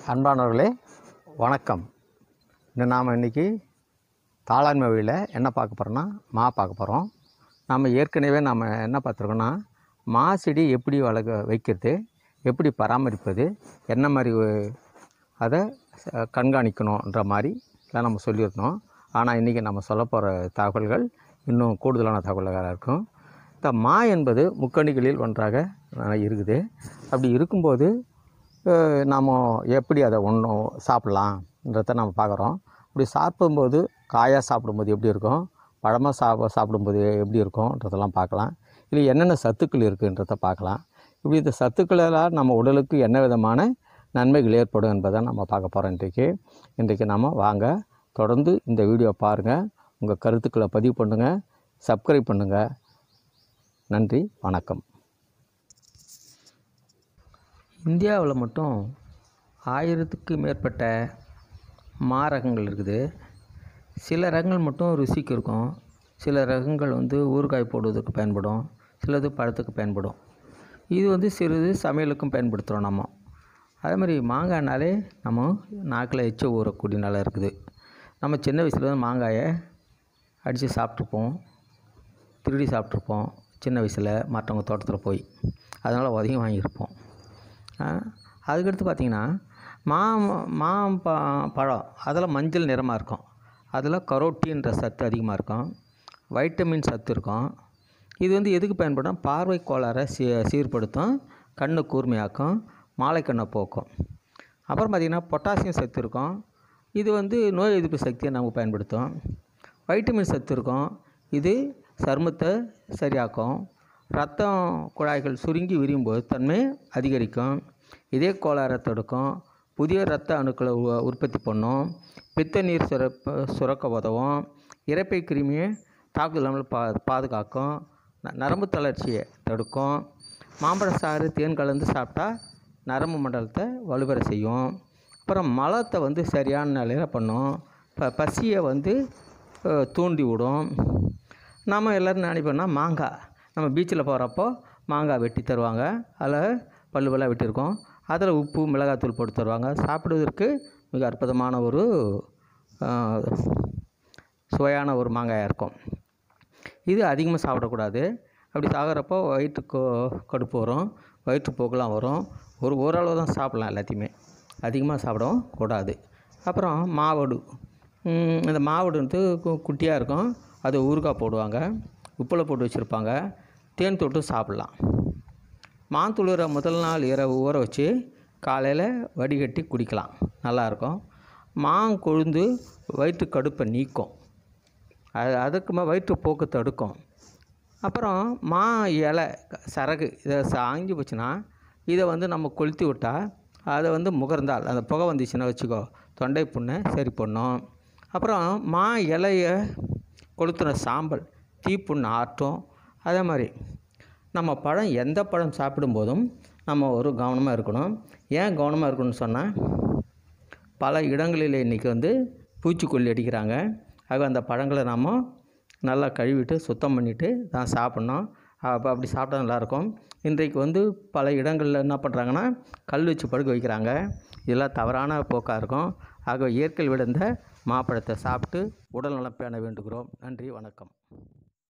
அன்பானவர்களே வணக்கம் இந்த நாம் இன்றைக்கி தாளாண்மை வழியில் என்ன பார்க்க போகிறோன்னா மா பார்க்க போகிறோம் நம்ம ஏற்கனவே நாம் என்ன பார்த்துருக்கோன்னா மா செடி எப்படி வளர்க்க வைக்கிறது எப்படி பராமரிப்பது என்ன மாதிரி ஒ- அதை ச- கண்காணிக்கணுன்ற மாதிரி எல்லாம் நம்ம சொல்லியிருந்தோம் ஆனால் இன்றைக்கி நம்ம சொல்ல போகிற தகவல்கள் இன்னும் கூடுதலான தகவல்களாக இருக்கும் இந்த மா என்பது முக்கணிகளில் ஒன்றாக அஹ், இருக்குது அப்படி இருக்கும்போது நாம் எப்படி அதை ஒன்றும் சாப்பிட்லான்றத நம்ம பார்க்குறோம் இப்படி சாப்பிடும்போது காயாக சாப்பிடும்போது எப்படி இருக்கும் பழமாக சாப்ப சாப்பிடும்போது எப்படி இருக்கும்ன்றதெல்லாம் பார்க்கலாம் இது என்னென்ன சத்துக்கள் இருக்குன்றத பார்க்கலாம் இப்படி இந்த சத்துக்களெல்லாம் நம்ம உடலுக்கு என்ன விதமான நன்மைகள் ஏற்படும் என்பதை நம்ம பார்க்க போகிறோம் இன்றைக்கு இன்றைக்கு நம்ம வாங்க தொடர்ந்து இந்த வீடியோ பாருங்கள் உங்கள் கருத்துக்களை பதிவு பண்ணுங்கள் சப்ஸ்கிரைப் பண்ணுங்கள் நன்றி வணக்கம் இந்தியாவில் மட்டும் ஆயிரத்துக்கு மேற்பட்ட மா ரகங்கள் இருக்குது சில ரகங்கள் மட்டும் ருசிக்கு இருக்கும் சில ரகங்கள் வந்து ஊறுகாய் போடுவதற்கு பயன்படும் சிலது பழத்துக்கு பயன்படும் இது வந்து சிறிது சமையலுக்கும் பயன்படுத்துகிறோம் நம்ம அதே மாதிரி மாங்காய்னாலே நம்ம நாக்கில் எச்ச ஊறக்கூடிய நிலை இருக்குது நம்ம சின்ன வயசில் வந்து மாங்காயை அடித்து சாப்பிட்ருப்போம் திருடி சாப்பிட்ருப்போம் சின்ன வயசில் மற்றவங்க தோட்டத்தில் போய் அதனால் உதவி வாங்கியிருப்போம் ஆ, அதுக்கடுத்து பார்த்திங்கன்னா மா மா ப பழம் அதில் மஞ்சள் நிறமாக இருக்கும் அதில் கரோட்டின்ற சத்து அதிகமாக இருக்கும் வைட்டமின் சத்து இருக்கும் இது வந்து எதுக்கு பயன்படும் பார்வை கோளாறை சீ சீர்படுத்தும் கண்ணு கூர்மையாக்கும் மாலைக்கண்ணை போக்கும் அப்புறம் பார்த்திங்கன்னா பொட்டாசியம் சத்து இருக்கும் இது வந்து நோய் எதிர்ப்பு சக்தியை நமக்கு பயன்படுத்தும் வைட்டமின் சத்து இருக்கும் இது சருமத்தை சரியாக்கும் ரத்தம் குழாய்கள் சுருங்கி விரியும் போது தன்மை அதிகரிக்கும் இதே கோளாறை தடுக்கும் புதிய இரத்த அணுக்களை உ- உற்பத்தி பண்ணும் பித்த நீர் சுரப்ப சுரக்க உதவும் இரைப்பை கிருமியை தாக்குதலாமல் பா பாதுகாக்கும் ந- நரம்பு தளர்ச்சியை தடுக்கும் மாம்பழ சாறு தேன் கலந்து சாப்பிட்டா நரம்பு மண்டலத்தை வலுப்பெற செய்யும் அப்புறம் மலத்தை வந்து சரியான நிலையில் பண்ணும் ப பசியை வந்து அஹ், தூண்டி விடும் நம்ம எல்லோரும் நினைப்போம்னா மாங்காய் நம்ம பீச்சில் போகிறப்போ மாங்காய் வெட்டி தருவாங்க அதில் பல்லு பல்லாக வெட்டியிருக்கோம் அதில் உப்பு மிளகாத்தூள் போட்டு தருவாங்க சாப்பிடுவதற்கு மிக அற்புதமான ஒரு அஹ், சுவையான ஒரு மாங்காயாக இருக்கும் இது அதிகமாக சாப்பிடக்கூடாது அப்படி சாகிறப்போ வயிற்று கொ கடுப்பு வரும் வயிற்றுப்போக்கெலாம் வரும் ஒரு ஓரளவு தான் சாப்பிட்லாம் எல்லாத்தையுமே அதிகமாக சாப்பிடவும் கூடாது அப்புறம் மாவடு ம், இந்த மாவடு வந்து கு- குட்டியாக இருக்கும் அது ஊறுகாய் போடுவாங்க உப்பில் போட்டு வச்சுருப்பாங்க தேன் தொட்டு சாப்பிட்லாம் மாந்துளிரை முதல் நாள் இரவு ஊற வச்சு காலையில் வடிகட்டி குடிக்கலாம் நல்லாயிருக்கும் மாங்கொழுந்து வயிற்று கடுப்பை நீக்கும் அது அதுக்கு மே- வயிற்றுப்போக்கு தடுக்கும் அப்புறம் மா இலை சரகு இதை சாங்கி போச்சுன்னா இதை வந்து நம்ம கொளுத்தி விட்டால் அதை வந்து முகர்ந்தால் அந்த புகை வந்துச்சுன்னா வச்சுக்கோ தொண்டை புண்ணை சரி பண்ணும் அப்புறம் மா இலைய கொளுத்துன சாம்பல் தீப்புண்ணை ஆற்றும் அதே மாதிரி நம்ம பழம் எந்த பழம் சாப்பிடும்போதும் நம்ம ஒரு கவனமாக இருக்கணும் ஏன் கவனமாக இருக்கணும்னு சொன்னால் பல இடங்களில் இன்றைக்கி வந்து பூச்சிக்கொல்லி அடிக்கிறாங்க ஆக அந்த பழங்களை நாம் நல்லா கழுவிட்டு சுத்தம் பண்ணிவிட்டு தான் சாப்பிட்ணும் அப்போ அப்படி சாப்பிட்டா நல்லாயிருக்கும் இன்றைக்கு வந்து பல இடங்களில் என்ன பண்ணுறாங்கன்னா கல் வச்சு படுக்க வைக்கிறாங்க இதெல்லாம் தவறான போக்காக இருக்கும் ஆக இயற்கை விழுந்த மாப்பழத்தை சாப்பிட்டு உடல் நலம் பேண வேண்டுகிறோம் நன்றி வணக்கம்